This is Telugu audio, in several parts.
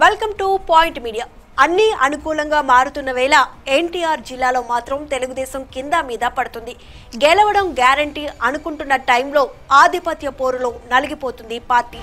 వెల్కమ్ టు పాయింట్ మీడియా అన్ని అనుకూలంగా మారుతున్న వేళ ఎన్టీఆర్ జిల్లాలో మాత్రం తెలుగుదేశం కింద మీద పడుతుంది గెలవడం గ్యారంటీ అనుకుంటున్న టైంలో ఆధిపత్య పోరులో నలిగిపోతుంది పార్టీ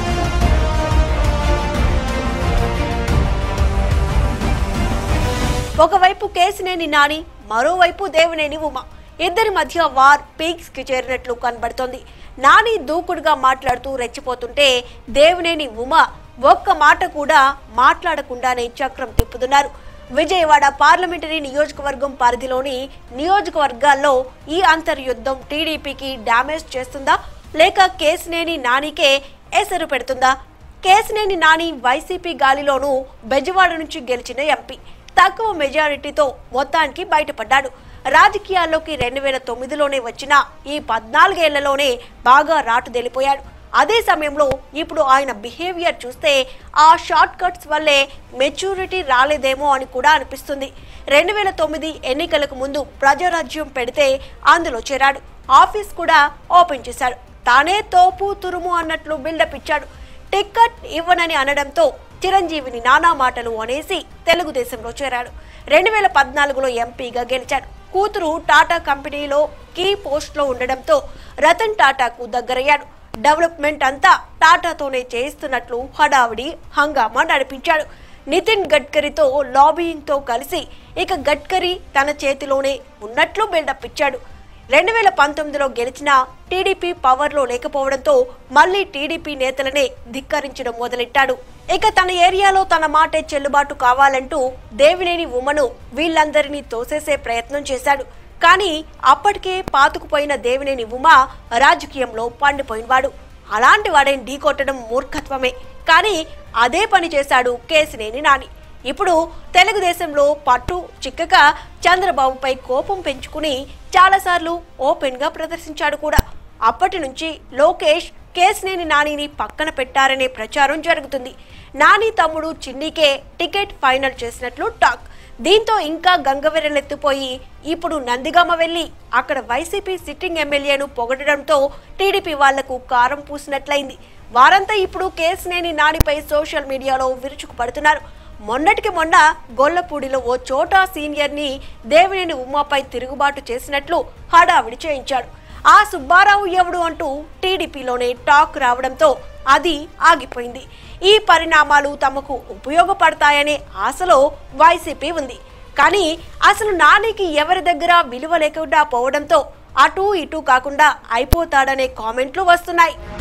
ఒకవైపు కేసినేని నాని మరోవైపు దేవినేని ఉమ ఇద్దరి మధ్య వార్ పీక్స్ కి చేరినట్లు కనబడుతోంది నాని దూకుడుగా మాట్లాడుతూ రెచ్చిపోతుంటే దేవినేని ఉమ ఒక్క మాట కూడా మాట్లాడకుండానే చక్రం తిప్పుతున్నారు విజయవాడ పార్లమెంటరీ నియోజకవర్గం పరిధిలోని నియోజకవర్గాల్లో ఈ అంతర్యుద్ధం టీడీపీకి డ్యామేజ్ చేస్తుందా లేక కేసినేని నానికే ఎసరు పెడుతుందా కేసినేని నాని వైసీపీ గాలిలోనూ బెజవాడ నుంచి గెలిచిన ఎంపీ తక్కువ మెజారిటీతో మొత్తానికి బయటపడ్డాడు రాజకీయాల్లోకి రెండు వేల తొమ్మిదిలోనే వచ్చిన ఈ పద్నాలుగేళ్లలోనే బాగా రాటుదెలిపోయాడు అదే సమయంలో ఇప్పుడు ఆయన బిహేవియర్ చూస్తే ఆ షార్ట్ కట్స్ వల్లే మెచ్యూరిటీ రాలేదేమో అని కూడా అనిపిస్తుంది రెండు వేల తొమ్మిది ఎన్నికలకు ముందు ప్రజారాజ్యం పెడితే అందులో చేరాడు ఆఫీస్ కూడా ఓపెన్ చేశాడు తానే తోపు తురుము అన్నట్లు బిల్డప్ ఇచ్చాడు టిక్కెట్ ఇవ్వనని అనడంతో చిరంజీవిని నానా మాటలు అనేసి తెలుగుదేశంలో చేరాడు రెండు వేల పద్నాలుగులో ఎంపీగా గెలిచాడు కూతురు టాటా కంపెనీలో కీ పోస్ట్లో ఉండడంతో రతన్ టాటాకు దగ్గరయ్యాడు డెవలప్మెంట్ అంతా టాటాతోనే చేయిస్తున్నట్లు హడావిడి హంగామా నడిపించాడు నితిన్ గడ్కరీతో లాబియింగ్తో కలిసి ఇక గడ్కరీ తన చేతిలోనే ఉన్నట్లు బిల్డప్ ఇచ్చాడు రెండు వేల పంతొమ్మిదిలో గెలిచిన టీడీపీ పవర్లో లేకపోవడంతో మళ్లీ టీడీపీ నేతలనే ధిక్కరించడం మొదలెట్టాడు ఇక తన ఏరియాలో తన మాటే చెల్లుబాటు కావాలంటూ దేవినేని ఉమను వీళ్ళందరినీ తోసేసే ప్రయత్నం చేశాడు కానీ అప్పటికే పాతుకుపోయిన దేవినేని ఉమ రాజకీయంలో పండిపోయినవాడు అలాంటి వాడిని ఢీకొట్టడం మూర్ఖత్వమే కానీ అదే పని చేశాడు కేసినేని నాని ఇప్పుడు తెలుగుదేశంలో పట్టు చిక్కక చంద్రబాబుపై కోపం పెంచుకుని చాలాసార్లు ఓపెన్ గా ప్రదర్శించాడు కూడా అప్పటి నుంచి లోకేష్ కేసినేని నానిని పక్కన పెట్టారనే ప్రచారం జరుగుతుంది నాని తమ్ముడు చిన్నికే టికెట్ ఫైనల్ చేసినట్లు టాక్ దీంతో ఇంకా గంగవెర్రలెత్తిపోయి ఇప్పుడు నందిగామ వెళ్లి అక్కడ వైసీపీ సిట్టింగ్ ఎమ్మెల్యేను పొగడడంతో టీడీపీ వాళ్లకు కారం పూసినట్లయింది వారంతా ఇప్పుడు కేసినేని నానిపై సోషల్ మీడియాలో విరుచుకుపడుతున్నారు మొన్నటికి మొన్న గొల్లపూడిలో ఓ చోటా సీనియర్ ని దేవినేని ఉమాపై తిరుగుబాటు చేసినట్లు హడావిడి చేయించాడు ఆ సుబ్బారావు ఎవడు అంటూ టీడీపీలోనే టాక్ రావడంతో అది ఆగిపోయింది ఈ పరిణామాలు తమకు ఉపయోగపడతాయనే ఆశలో వైసీపీ ఉంది కానీ అసలు నానికి ఎవరి దగ్గర విలువ లేకుండా పోవడంతో అటు ఇటు కాకుండా అయిపోతాడనే కామెంట్లు వస్తున్నాయి